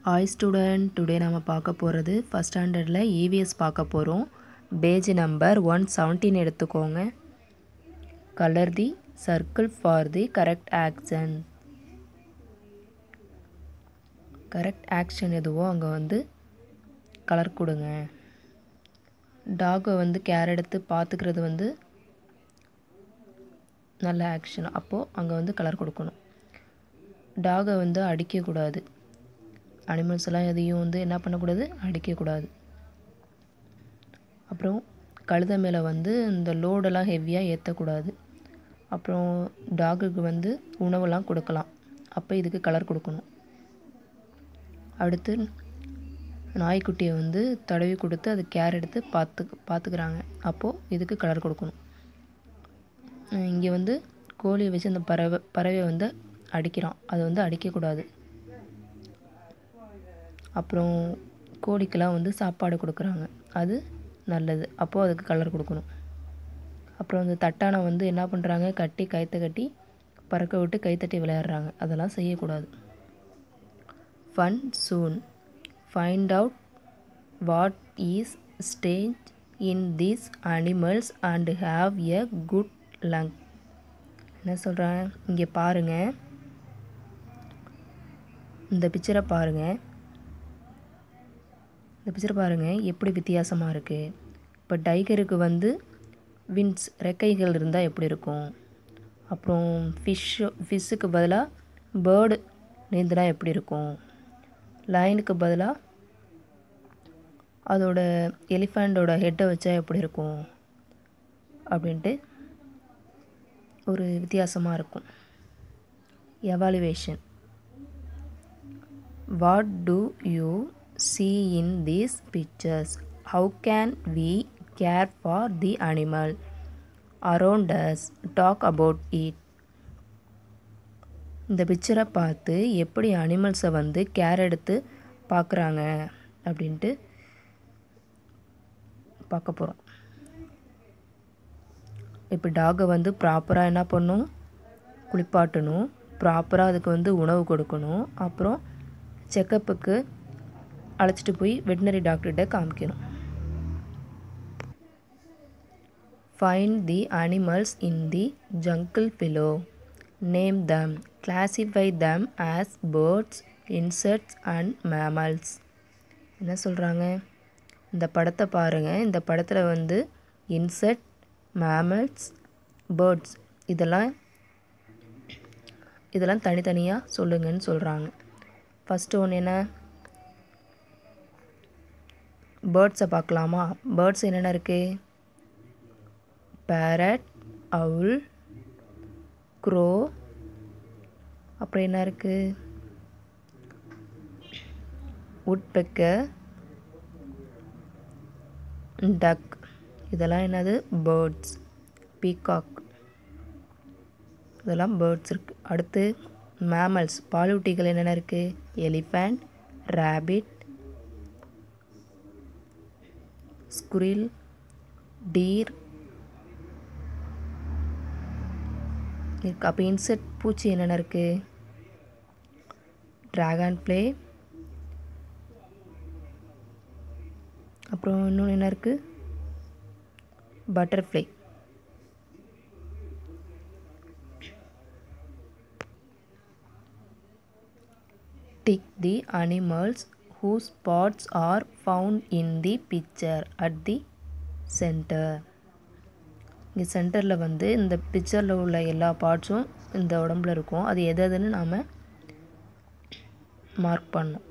Hi student today நம்ம பார்க்க போகிறது ஃபஸ்ட் ஸ்டாண்டர்டில் இவிஎஸ் பார்க்க போகிறோம் பேஜ் நம்பர் ஒன் செவன்டீன் எடுத்துக்கோங்க colour the circle for the correct action correct action எதுவோ அங்கே வந்து கலர் கொடுங்க டாகை வந்து கேர் எடுத்து பார்த்துக்கிறது வந்து நல்ல ஆக்ஷன் அப்போது அங்கே வந்து கலர் கொடுக்கணும் டாகை வந்து அடிக்கக்கூடாது அனிமல்ஸ் எல்லாம் எதையும் வந்து என்ன பண்ணக்கூடாது அடிக்கக்கூடாது அப்புறம் கழுதை மேலே வந்து இந்த லோடெல்லாம் ஹெவியாக ஏற்றக்கூடாது அப்புறம் டாகுக்கு வந்து உணவெல்லாம் கொடுக்கலாம் அப்போ இதுக்கு கலர் கொடுக்கணும் அடுத்து நாய்க்குட்டியை வந்து தடவி கொடுத்து அது கேர் எடுத்து பார்த்து பார்த்துக்கிறாங்க அப்போது இதுக்கு கலர் கொடுக்கணும் இங்கே வந்து கோழியை வச்சு அந்த பறவை பறவையை வந்து அடிக்கிறான் அது வந்து அடிக்கக்கூடாது அப்புறம் கோழிக்கெல்லாம் வந்து சாப்பாடு கொடுக்குறாங்க அது நல்லது அப்போது அதுக்கு கலர் கொடுக்கணும் அப்புறம் அந்த தட்டானை வந்து என்ன பண்ணுறாங்க கட்டி கயிற்ற கட்டி பறக்க விட்டு கைத்தட்டி விளையாடுறாங்க அதெல்லாம் செய்யக்கூடாது fun zone find out what is stage in these animals and have a good lung என்ன சொல்கிறாங்க இங்கே பாருங்கள் இந்த பிக்சரை பாருங்கள் இந்த பிக்சரை பாருங்கள் எப்படி வித்தியாசமாக இருக்குது இப்போ டைகருக்கு வந்து வின்ஸ் ரெக்கைகள் இருந்தால் எப்படி இருக்கும் அப்புறம் ஃபிஷ்ஷு ஃபிஷ்ஷுக்கு பதிலாக பேர்டு நீந்தினா எப்படி இருக்கும் லைனுக்கு பதிலாக அதோட எலிஃபண்ட்டோட ஹெட்டை வச்சா எப்படி இருக்கும் அப்படின்ட்டு ஒரு வித்தியாசமாக இருக்கும் evaluation what do you see in these pictures how can we care for the animal around us talk about it இந்த பிக்சரை பார்த்து எப்படி அனிமல்ஸை வந்து கேர் எடுத்து பார்க்குறாங்க அப்படின்ட்டு பார்க்க போகிறோம் இப்போ டாகை வந்து ப்ராப்பராக என்ன பண்ணும் குளிப்பாட்டணும் ப்ராப்பராக அதுக்கு வந்து உணவு கொடுக்கணும் அப்புறம் செக்கப்புக்கு அழைச்சிட்டு போய் வெட்டினரி டாக்டர்கிட்ட காமிக்கணும் find the animals in the jungle below name them classify them as birds insects and mammals என்ன சொல்கிறாங்க இந்த படத்தை பாருங்கள் இந்த படத்தில் வந்து இன்செக்ட் மேமல்ஸ் பேர்ட்ஸ் இதெல்லாம் இதெல்லாம் தனித்தனியாக சொல்லுங்கன்னு சொல்கிறாங்க ஃபஸ்ட்டு ஒன்று என்ன பேர்ட்ஸை பார்க்கலாமா பேர்ட்ஸ் என்னென்ன இருக்குது பேரட் அவுல் க்ரோ அப்புறம் என்ன இருக்குது உட்பெக்கர் டக் இதெல்லாம் என்னது பேர்ட்ஸ் பீகாக் இதெல்லாம் பேர்ட்ஸ் இருக்குது அடுத்து மேமல்ஸ் பாலூட்டிகள் என்னென்ன இருக்குது எலிஃபண்ட் ரேபிட் ஸ்குரில் டீர் இருக்கு அப்போ இன்செக்ட் பூச்சி என்னென்ன இருக்குது ட்ராகன் ப்ளே அப்புறம் இன்னொன்று என்ன இருக்குது butterfly tick the animals whose parts are found in the picture at the center இங்கே சென்டரில் வந்து இந்த பிக்சரில் உள்ள எல்லா பார்ட்ஸும் இந்த உடம்புல இருக்கும் அது எது எதுன்னு நாம் மார்க் பண்ணோம்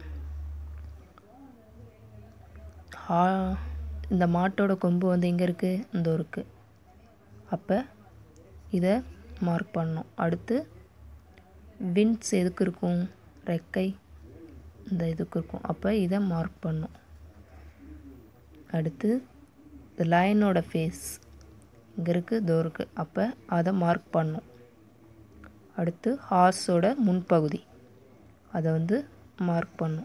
ஹா இந்த மாட்டோட கொம்பு வந்து எங்கே இருக்குது இந்த இருக்குது அப்போ இதை மார்க் பண்ணோம் அடுத்து விண்ட்ஸ் எதுக்கு இருக்கும் ரெக்கை இந்த இதுக்கு இருக்கும் அப்போ இதை மார்க் பண்ணும் அடுத்து இந்த லைனோட ஃபேஸ் இங்கே இருக்குது இதோ இருக்குது அப்போ அதை மார்க் பண்ணும் அடுத்து ஹார்ஸோட முன்பகுதி அதை வந்து மார்க் பண்ணும்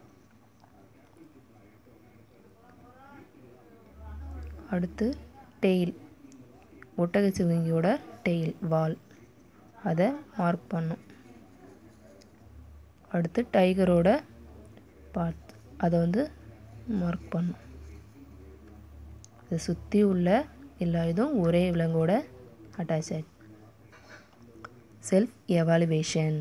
அடுத்து டெயில் ஒட்டக சிவங்கியோட டெயில் வால் அதை மார்க் பண்ணும் அடுத்து டைகரோட பார்ட் அதை வந்து மார்க் பண்ணும் இதை சுற்றி உள்ள எல்லா இதுவும் ஒரே விலங்கோட அட்டாச் ஆகி self evaluation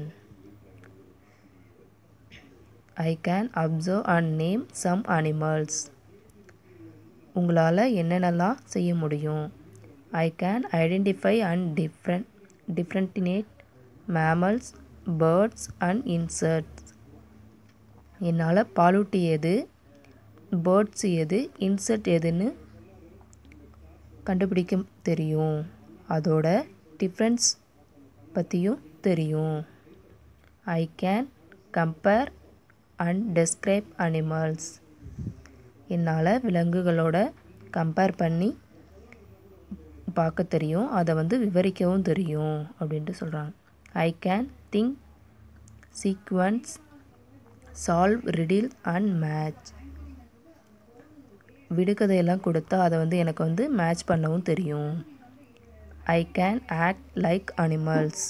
I can observe and name some animals உங்களால் என்னென்னலாம் செய்ய முடியும் I can identify and different differentiate mammals birds and insects என்னால் பாலூட்டி எது பேர்ட்ஸ் எது இன்சர்ட் எதுன்னு கண்டுபிடிக்க தெரியும் அதோட டிஃப்ரென்ஸ் பற்றியும் தெரியும் I can compare and describe animals என்னால் விலங்குகளோட கம்பேர் பண்ணி பார்க்க தெரியும் அதை வந்து விவரிக்கவும் தெரியும் அப்படின்ட்டு சொல்கிறாங்க I can think sequence solve riddle and match விடுகதையெல்லாம் கொடுத்தா அதை வந்து எனக்கு வந்து மேட்ச் பண்ணவும் தெரியும் I can act like animals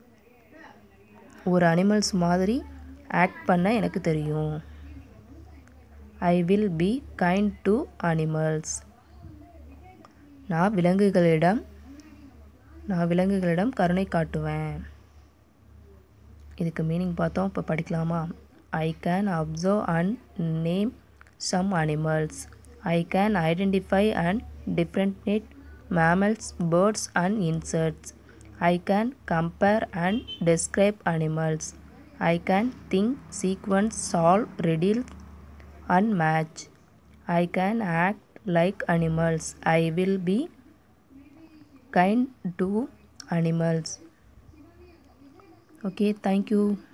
ஒரு அனிமல்ஸ் மாதிரி ஆக்ட் பண்ண எனக்கு தெரியும் I will be kind to animals நான் விலங்குகளிடம் நான் விலங்குகளிடம் கருணை காட்டுவேன் இதுக்கு மீனிங் பார்த்தோம் இப்போ படிக்கலாமா I can observe and name some animals I can identify and differentiate mammals, birds and insects. I can compare and describe animals. I can think, sequence, solve, riddle and match. I can act like animals. I will be kind to animals. Okay, thank you.